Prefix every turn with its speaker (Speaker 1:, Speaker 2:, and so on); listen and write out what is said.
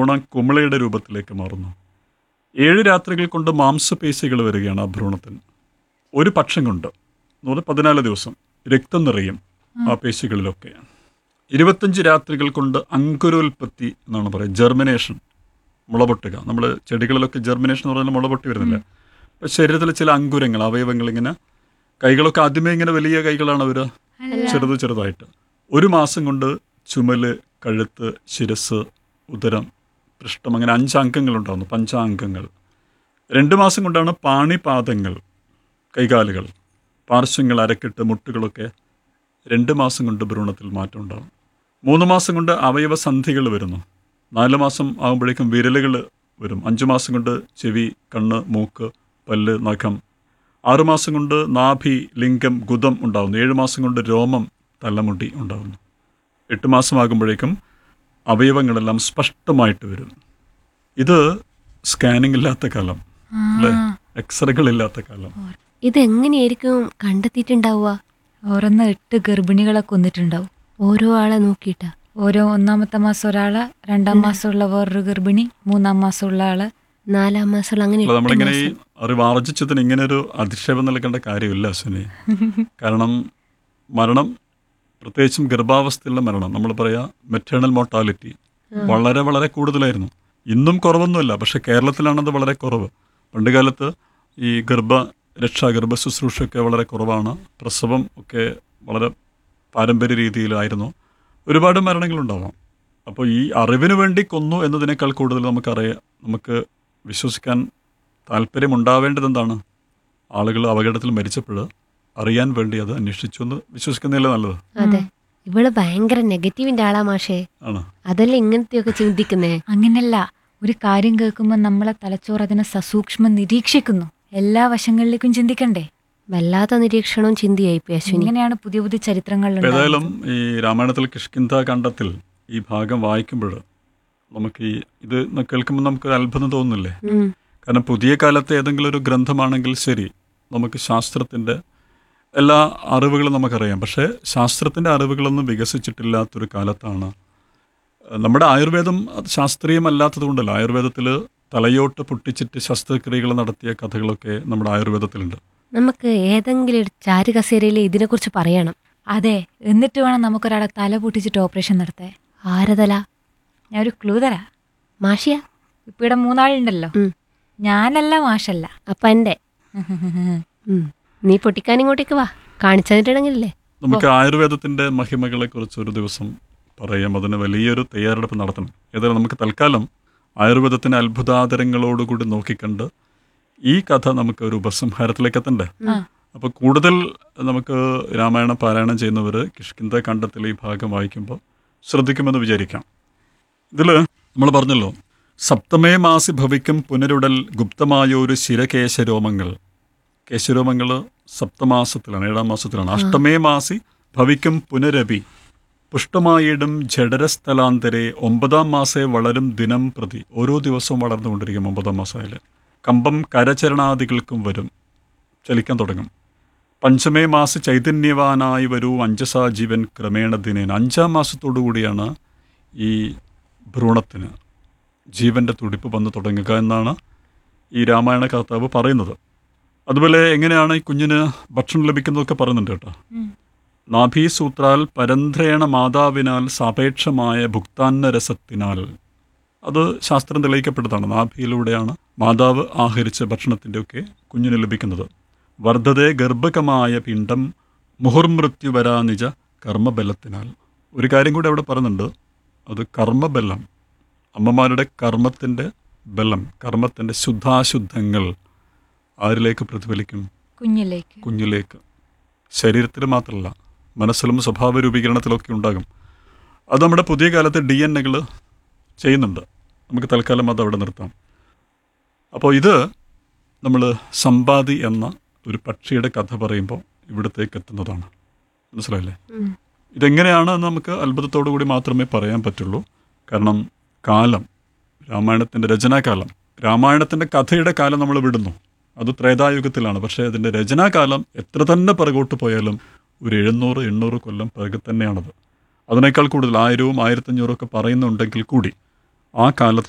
Speaker 1: ഭ്രൂണം കുമിളയുടെ രൂപത്തിലേക്ക് മാറുന്നു ഏഴ് രാത്രികൾ കൊണ്ട് മാംസപേശികൾ വരികയാണ് ആ ഭ്രൂണത്തിന് ഒരു പക്ഷം കൊണ്ട് എന്ന് പറഞ്ഞാൽ പതിനാല് ദിവസം രക്തം നിറയും ആ പേശികളിലൊക്കെ ഇരുപത്തഞ്ച് രാത്രികൾ കൊണ്ട് അങ്കുരോൽപത്തി എന്നാണ് പറയുക ജെർമിനേഷൻ മുളപൊട്ടുക നമ്മൾ ചെടികളിലൊക്കെ ജെർമിനേഷൻ എന്ന് പറഞ്ഞാൽ മുളപൊട്ടി വരുന്നില്ല അപ്പം ശരീരത്തിലെ ചില അങ്കുരങ്ങൾ അവയവങ്ങൾ ഇങ്ങനെ കൈകളൊക്കെ ആദ്യമേ ഇങ്ങനെ വലിയ കൈകളാണ് അവർ ചെറുത് ചെറുതായിട്ട് ഒരു മാസം കൊണ്ട് ചുമല് കഴുത്ത് ശിരസ് ഉദരം പൃഷ്ഠം അങ്ങനെ അഞ്ച് അംഗങ്ങളുണ്ടാകുന്നു പഞ്ചാംഗങ്ങൾ രണ്ട് മാസം കൊണ്ടാണ് പാണിപാദങ്ങൾ കൈകാലുകൾ പാർശ്വങ്ങൾ അരക്കെട്ട് മുട്ടുകളൊക്കെ രണ്ട് മാസം കൊണ്ട് ഭ്രൂണത്തിൽ മാറ്റം ഉണ്ടാകും മൂന്ന് മാസം കൊണ്ട് അവയവ സന്ധികൾ വരുന്നു നാല് മാസം ആകുമ്പോഴേക്കും വിരലുകൾ വരും അഞ്ച് മാസം കൊണ്ട് ചെവി കണ്ണ് മൂക്ക് പല്ല് നഖം ആറുമാസം കൊണ്ട് നാഭി ലിംഗം ഗുദം ഉണ്ടാകുന്നു ഏഴ് മാസം കൊണ്ട് രോമം തലമുടി ഉണ്ടാകുന്നു എട്ട് മാസമാകുമ്പോഴേക്കും അവയവങ്ങളെല്ലാം സ്പഷ്ടമായിട്ട് വരും ഇത് സ്കാനിംഗ് ഇല്ലാത്ത കാലം അല്ലേ എക്സ്റേകളില്ലാത്ത കാലം
Speaker 2: ഇതെങ്ങനെയായിരിക്കും കണ്ടെത്തിയിട്ടുണ്ടാവുക
Speaker 3: ഓരോന്ന് എട്ട് ഗർഭിണികളെ കൊന്നിട്ടുണ്ടാവും
Speaker 2: ഓരോ ആളെ നോക്കിയിട്ടാ
Speaker 3: ഓരോ ഒന്നാമത്തെ മാസം ഒരാള് രണ്ടാം മാസമുള്ള വേറൊരു ഗർഭിണി മൂന്നാം മാസമുള്ള ആള്
Speaker 2: നാലാം മാസമുള്ള അങ്ങനെ
Speaker 1: അല്ല
Speaker 2: എട്ട്
Speaker 1: നമ്മളിങ്ങനെ ഈ
Speaker 2: മാസം.
Speaker 1: അറിവ് ആർജിച്ചതിന് ഇങ്ങനെ ഒരു അധിക്ഷേപം നൽകേണ്ട കാര്യമില്ല അശ്വിനി കാരണം മരണം പ്രത്യേകിച്ചും ഗർഭാവസ്ഥയിലുള്ള മരണം നമ്മൾ പറയാ മെറ്റേണൽ മോർട്ടാലിറ്റി വളരെ വളരെ കൂടുതലായിരുന്നു ഇന്നും കുറവൊന്നുമില്ല പക്ഷെ കേരളത്തിലാണത് വളരെ കുറവ് പണ്ട് കാലത്ത് ഈ ഗർഭ രക്ഷാ ഗർഭ ശുശ്രൂഷയൊക്കെ വളരെ കുറവാണ് പ്രസവം ഒക്കെ വളരെ പാരമ്പര്യ രീതിയിലായിരുന്നു ഒരുപാട് മരണങ്ങളുണ്ടാവാം അപ്പോൾ ഈ അറിവിന് വേണ്ടി കൊന്നു എന്നതിനേക്കാൾ കൂടുതൽ നമുക്കറിയാം നമുക്ക് വിശ്വസിക്കാൻ താല്പര്യമുണ്ടാവേണ്ടത് എന്താണ് ആളുകൾ അപകടത്തിൽ മരിച്ചപ്പോൾ അറിയാൻ വേണ്ടി അത് അന്വേഷിച്ചു എന്ന് വിശ്വസിക്കുന്നതല്ലേ നല്ലത്
Speaker 2: അതെ ഇവള് ഭയങ്കര നെഗറ്റീവിന്റെ ആളാ മാഷേ
Speaker 1: ആണ്
Speaker 2: അതല്ലേ ഇങ്ങനത്തെയൊക്കെ ചിന്തിക്കുന്നേ
Speaker 3: അങ്ങനല്ല ഒരു കാര്യം കേൾക്കുമ്പോൾ നമ്മളെ തലച്ചോറ് അതിനെ സസൂക്ഷ്മം നിരീക്ഷിക്കുന്നു എല്ലാ വശങ്ങളിലേക്കും ചിന്തിക്കണ്ടേ
Speaker 2: വല്ലാത്ത നിരീക്ഷണവും ചിന്തയായി പോയി അശ്വിനി
Speaker 3: ഇങ്ങനെയാണ് പുതിയ പുതിയ ചരിത്രങ്ങൾ
Speaker 1: ഇപ്പൊ ഏതായാലും ഈ രാമായണത്തിൽ കിഷ്കിന്ധ കണ്ടത്തിൽ ഈ ഭാഗം വായിക്കുമ്പോൾ നമുക്ക് ഈ ഇത് ന- കേൾക്കുമ്പോൾ നമുക്കൊരു അത്ഭുതം തോന്നുന്നില്ലേ
Speaker 2: ഉം.
Speaker 1: കാരണം പുതിയ കാലത്തെ ഏതെങ്കിലും ഒരു ഗ്രന്ഥമാണെങ്കിൽ ശരി നമുക്ക് ശാസ്ത്രത്തിൻ്റെ എല്ലാ അറിവുകളും നമുക്കറിയാം പക്ഷേ ശാസ്ത്രത്തിൻ്റെ അറിവുകളൊന്നും വികസിച്ചിട്ടില്ലാത്തൊരു കാലത്താണ് ഏഹ് നമ്മുടെ ആയുർവേദം അത് ശാസ്ത്രീയമല്ലാത്തത് കൊണ്ടല്ല ആയുർവേദത്തിൽ തലയോട്ട് പൊട്ടിച്ചിട്ട് ശസ്ത്രക്രിയകൾ നടത്തിയ കഥകളൊക്കെ നമ്മുടെ ആയുർവേദത്തിലുണ്ട്
Speaker 2: നമുക്ക് ഏതെങ്കിലും ഒരു ചാരുകസേരയിൽ ഇതിനെക്കുറിച്ച് പറയണം
Speaker 3: അതെ എന്നിട്ട് വേണം നമുക്കൊരാളെ തല പൊട്ടിച്ചിട്ട് ഓപ്പറേഷൻ നടത്തേ
Speaker 2: ആരതല
Speaker 3: ഞാൻ ഒരു ക്ലൂ തരാ
Speaker 2: മാഷിയ
Speaker 3: ഇപ്പൊ ഇവിടെ മൂന്നാളുണ്ടല്ലോ
Speaker 2: ഉം.
Speaker 3: ഞാനല്ല മാഷല്ല
Speaker 2: അപ്പൊ എന്റെ ഉം. നീ പൊട്ടിക്കാൻ ഇങ്ങോട്ടേക്ക് വാ കാണിച്ചു തന്നിട്ടുണ്ടെങ്കിലല്ലേ
Speaker 1: നമുക്ക് ആയുർവേദത്തിൻ്റെ മഹിമകളെക്കുറിച്ച് ഒരു ദിവസം പറയാം അതിന് വലിയൊരു തയ്യാറെടുപ്പ് നടത്തണം ഏതായാലും നമുക്ക് തൽക്കാലം ആയുർവേദത്തിൻ്റെ അത്ഭുതാതരങ്ങളോടുകൂടി നോക്കിക്കണ്ട് ഈ കഥ നമുക്ക് ഒരു ഉപസംഹാരത്തിലേക്ക് എത്തണ്ടേ
Speaker 3: ആ.
Speaker 1: അപ്പോൾ കൂടുതൽ നമുക്ക് രാമായണം പാരായണം ചെയ്യുന്നവർ കിഷ്കിന്ത കണ്ടത്തിൽ ഈ ഭാഗം വായിക്കുമ്പോൾ ശ്രദ്ധിക്കുമെന്ന് വിചാരിക്കാം ഇതിൽ നമ്മൾ പറഞ്ഞല്ലോ സപ്തമേ മാസി ഭവിക്കും പുനരുടൽ ഗുപ്തമായൊരു ശിരകേശരോമങ്ങൾ കേശരോമങ്ങൾ സപ്തമാസത്തിലാണ് ഏഴാം മാസത്തിലാണ് അഷ്ടമേ മാസി ഭവിക്കും പുനരപി പുഷ്ടമായിടും ജഡരസ്ഥലാന്തരെ ഒമ്പതാം മാസേ വളരും ദിനം പ്രതി ഓരോ ദിവസവും വളർന്നുകൊണ്ടിരിക്കും ഒമ്പതാം മാസമായാൽ കമ്പം കരചരണാദികൾക്കും വരും ചലിക്കാൻ തുടങ്ങും പഞ്ചമേ മാസ ചൈതന്യവാനായി വരൂ അഞ്ചസാ ജീവൻ ക്രമേണ ദിനേന അഞ്ചാം മാസത്തോടു കൂടിയാണ് ഈ ഭ്രൂണത്തിന് ജീവൻ്റെ തുടിപ്പ് വന്ന് തുടങ്ങുക എന്നാണ് ഈ രാമായണ കർത്താവ് പറയുന്നത് അതുപോലെ എങ്ങനെയാണ് ഈ കുഞ്ഞിന് ഭക്ഷണം ലഭിക്കുന്നതൊക്കെ പറയുന്നുണ്ട് കേട്ടോ നാഭീസൂത്രാൽ പരന്ത്രേണ മാതാവിനാൽ സാപേക്ഷമായ ഭുക്താന്ന രസത്തിനാൽ അത് ശാസ്ത്രം തെളിയിക്കപ്പെട്ടതാണ് നാഭിയിലൂടെയാണ് മാതാവ് ആഹരിച്ച ഭക്ഷണത്തിൻ്റെയൊക്കെ കുഞ്ഞിന് ലഭിക്കുന്നത് വർദ്ധതേ ഗർഭകമായ പിണ്ഡം മുഹുർമൃത്യു വരാ നിജ കർമ്മബലത്തിനാൽ ഒരു കാര്യം കൂടി അവിടെ പറയുന്നുണ്ട് അത് കർമ്മബലം അമ്മമാരുടെ കർമ്മത്തിൻ്റെ ബലം കർമ്മത്തിൻ്റെ ശുദ്ധാശുദ്ധങ്ങൾ ആരിലേക്ക് പ്രതിഫലിക്കും
Speaker 3: കുഞ്ഞിലേക്ക്
Speaker 1: കുഞ്ഞിലേക്ക് ശരീരത്തിൽ മാത്രമല്ല മനസ്സിലും സ്വഭാവ രൂപീകരണത്തിലൊക്കെ ഉണ്ടാകും അത് നമ്മുടെ പുതിയ കാലത്ത് ഡി എൻ എകൾ ചെയ്യുന്നുണ്ട് നമുക്ക് തൽക്കാലം അത് അവിടെ നിർത്താം അപ്പോൾ ഇത് നമ്മൾ സമ്പാദി എന്ന ഒരു പക്ഷിയുടെ കഥ പറയുമ്പോൾ ഇവിടത്തേക്ക് എത്തുന്നതാണ് മനസ്സിലായില്ലേ
Speaker 2: ഉം.
Speaker 1: ഇതെങ്ങനെയാണ് എന്ന് നമുക്ക് അത്ഭുതത്തോടു കൂടി മാത്രമേ പറയാൻ പറ്റുള്ളൂ കാരണം കാലം രാമായണത്തിൻ്റെ രചനാകാലം രാമായണത്തിൻ്റെ കഥയുടെ കാലം നമ്മൾ വിടുന്നു അത് ത്രേതായുഗത്തിലാണ് പക്ഷേ അതിൻ്റെ രചനാകാലം എത്ര തന്നെ പിറകോട്ട് പോയാലും ഒരു എഴുന്നൂറ് എണ്ണൂറ് കൊല്ലം പിറകെ തന്നെയാണത് അതിനേക്കാൾ കൂടുതൽ ആയിരവും ആയിരത്തഞ്ഞൂറും ഒക്കെ പറയുന്നുണ്ടെങ്കിൽ കൂടി ആ കാലത്ത്